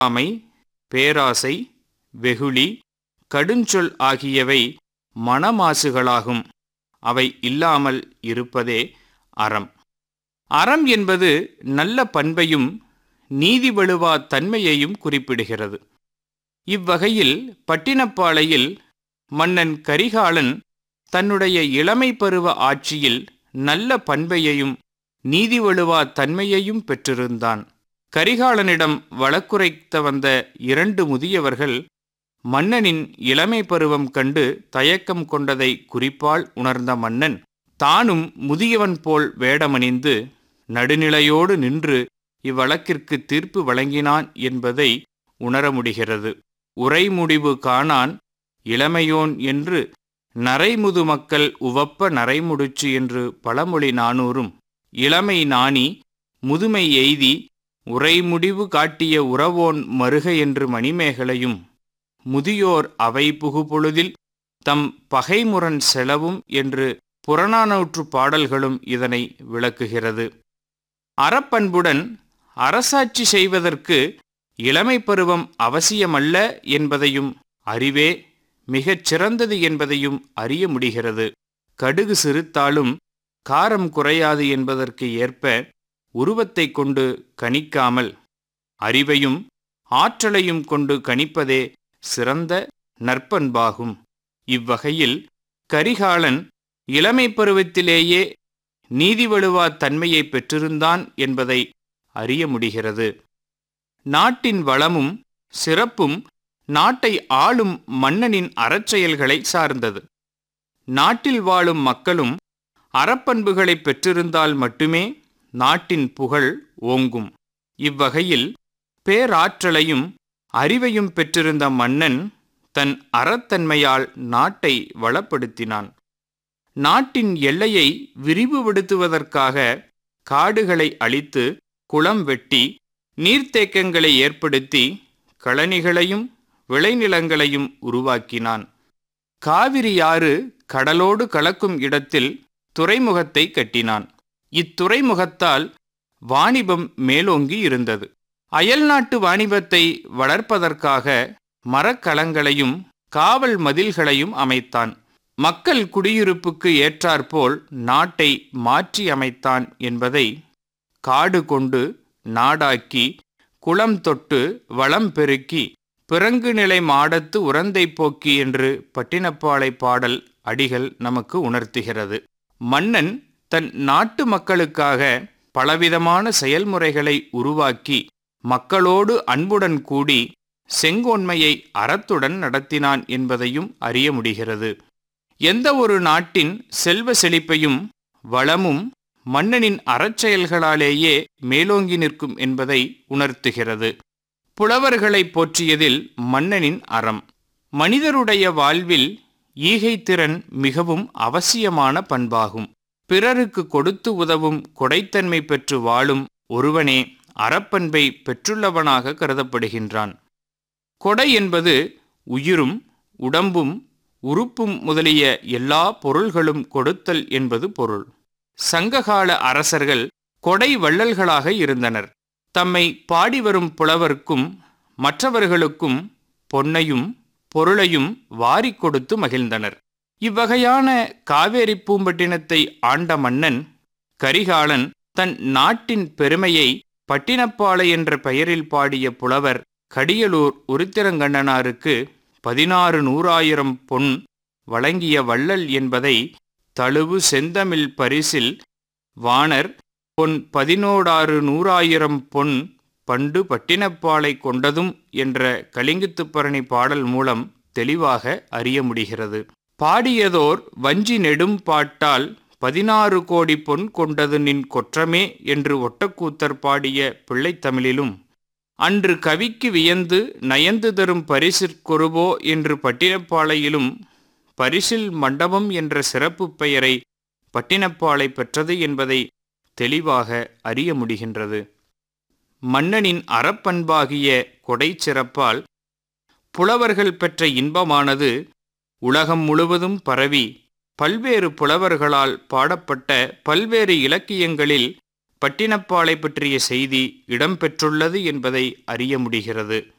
ஆமை பேராசை வெகுளி கடுஞ்சொல் ஆகியவை மனமாசுகளாகும் அவை இல்லாமல் இருப்பதே அறம் அறம் என்பது நல்ல பண்பையும் நீதி வழுவா தன்மையையும் குறிப்பிடுகிறது இவ்வகையில் பட்டினப்பாளையில் மன்னன் கரிகாலன் தன்னுடைய இளமை பருவ ஆட்சியில் நல்ல பண்பையையும் நீதி வழுவா தன்மையையும் பெற்றிருந்தான் கரிகாலனிடம் வழக்குரைத்த வந்த இரண்டு முதியவர்கள் மன்னனின் இளமை பருவம் கண்டு தயக்கம் கொண்டதை குறிப்பால் உணர்ந்த மன்னன் தானும் முதியவன் போல் வேடமணிந்து நடுநிலையோடு நின்று இவ்வழக்கிற்கு தீர்ப்பு வழங்கினான் என்பதை உணர முடிகிறது உரை முடிவு காணான் இளமையோன் என்று நரைமுது மக்கள் உவப்ப நரைமுடிச்சு என்று பழமொழி நானூறும் இளமை நாணி முதுமை எய்தி உரைமுடிவு காட்டிய உறவோன் மருக என்று மணிமேகலையும் முதியோர் அவை புகுபொழுதில் தம் பகைமுரண் செலவும் என்று புறநானூற்று பாடல்களும் இதனை விளக்குகிறது அறப்பண்புடன் அரசாட்சி செய்வதற்கு இளமை பருவம் அவசியமல்ல என்பதையும் அறிவே மிகச் சிறந்தது என்பதையும் அறிய முடிகிறது கடுகு சிறுத்தாலும் காரம் குறையாது என்பதற்கு ஏற்ப உருவத்தை கொண்டு கணிக்காமல் அறிவையும் ஆற்றலையும் கொண்டு கணிப்பதே சிறந்த நற்பண்பாகும் இவ்வகையில் கரிகாலன் இளமை பருவத்திலேயே நீதி வழுவா தன்மையை பெற்றிருந்தான் என்பதை அறிய முடிகிறது நாட்டின் வளமும் சிறப்பும் நாட்டை ஆளும் மன்னனின் அறச்செயல்களை சார்ந்தது நாட்டில் வாழும் மக்களும் அறப்பண்புகளை பெற்றிருந்தால் மட்டுமே நாட்டின் புகழ் ஓங்கும் இவ்வகையில் பேராற்றலையும் அறிவையும் பெற்றிருந்த மன்னன் தன் அறத்தன்மையால் நாட்டை வளப்படுத்தினான் நாட்டின் எல்லையை விரிவுபடுத்துவதற்காக காடுகளை அழித்து குளம் வெட்டி நீர்த்தேக்கங்களை ஏற்படுத்தி கழனிகளையும் விளைநிலங்களையும் உருவாக்கினான் காவிரியாறு கடலோடு கலக்கும் இடத்தில் துறைமுகத்தை கட்டினான் இத்துறைமுகத்தால் வாணிபம் மேலோங்கி இருந்தது அயல்நாட்டு வாணிபத்தை வளர்ப்பதற்காக மரக்கலங்களையும் காவல் மதில்களையும் அமைத்தான் மக்கள் குடியிருப்புக்கு ஏற்றாற்போல் நாட்டை மாற்றி அமைத்தான் என்பதை காடு கொண்டு நாடாக்கி குளம் தொட்டு வளம் பெருக்கி பிறங்கு நிலை மாடத்து உரந்தை போக்கி என்று பட்டினப்பாலை பாடல் அடிகள் நமக்கு உணர்த்துகிறது மன்னன் தன் நாட்டு மக்களுக்காக பலவிதமான செயல்முறைகளை உருவாக்கி மக்களோடு அன்புடன் கூடி செங்கோன்மையை அறத்துடன் நடத்தினான் என்பதையும் அறிய முடிகிறது எந்த ஒரு நாட்டின் செல்வ செழிப்பையும் வளமும் மன்னனின் அறச்செயல்களாலேயே மேலோங்கி நிற்கும் என்பதை உணர்த்துகிறது புலவர்களை போற்றியதில் மன்னனின் அறம் மனிதருடைய வாழ்வில் ஈகைத்திறன் மிகவும் அவசியமான பண்பாகும் பிறருக்கு கொடுத்து உதவும் கொடைத்தன்மை பெற்று வாழும் ஒருவனே அறப்பண்பை பெற்றுள்ளவனாக கருதப்படுகின்றான் கொடை என்பது உயிரும் உடம்பும் உறுப்பும் முதலிய எல்லா பொருள்களும் கொடுத்தல் என்பது பொருள் சங்ககால அரசர்கள் கொடை வள்ளல்களாக இருந்தனர் தம்மை பாடி வரும் புலவர்க்கும் மற்றவர்களுக்கும் பொன்னையும் பொருளையும் வாரிக் கொடுத்து மகிழ்ந்தனர் இவ்வகையான காவேரி பூம்பட்டினத்தை ஆண்ட மன்னன் கரிகாலன் தன் நாட்டின் பெருமையை பட்டினப்பாலை என்ற பெயரில் பாடிய புலவர் கடியலூர் உருத்திரங்கண்ணனாருக்கு பதினாறு நூறாயிரம் பொன் வழங்கிய வள்ளல் என்பதை தழுவு செந்தமிழ் பரிசில் வாணர் பொன் பதினோடாறு நூறாயிரம் பொன் பண்டு பட்டினப்பாலை கொண்டதும் என்ற கலிங்குத்துப்பரணி பாடல் மூலம் தெளிவாக அறிய முடிகிறது பாடியதோர் வஞ்சி நெடும் பாட்டால் பதினாறு கோடி பொன் கொண்டது நின் கொற்றமே என்று ஒட்டக்கூத்தர் பாடிய பிள்ளைத்தமிழிலும் அன்று கவிக்கு வியந்து நயந்து தரும் பரிசிற்கொருவோ என்று பட்டினப்பாளையிலும் பரிசில் மண்டபம் என்ற சிறப்பு பெயரை பட்டினப்பாலை பெற்றது என்பதை தெளிவாக அறிய முடிகின்றது மன்னனின் அறப்பண்பாகிய கொடை சிறப்பால் புலவர்கள் பெற்ற இன்பமானது உலகம் முழுவதும் பரவி பல்வேறு புலவர்களால் பாடப்பட்ட பல்வேறு இலக்கியங்களில் பட்டினப்பாலை பற்றிய செய்தி இடம்பெற்றுள்ளது என்பதை அறிய முடிகிறது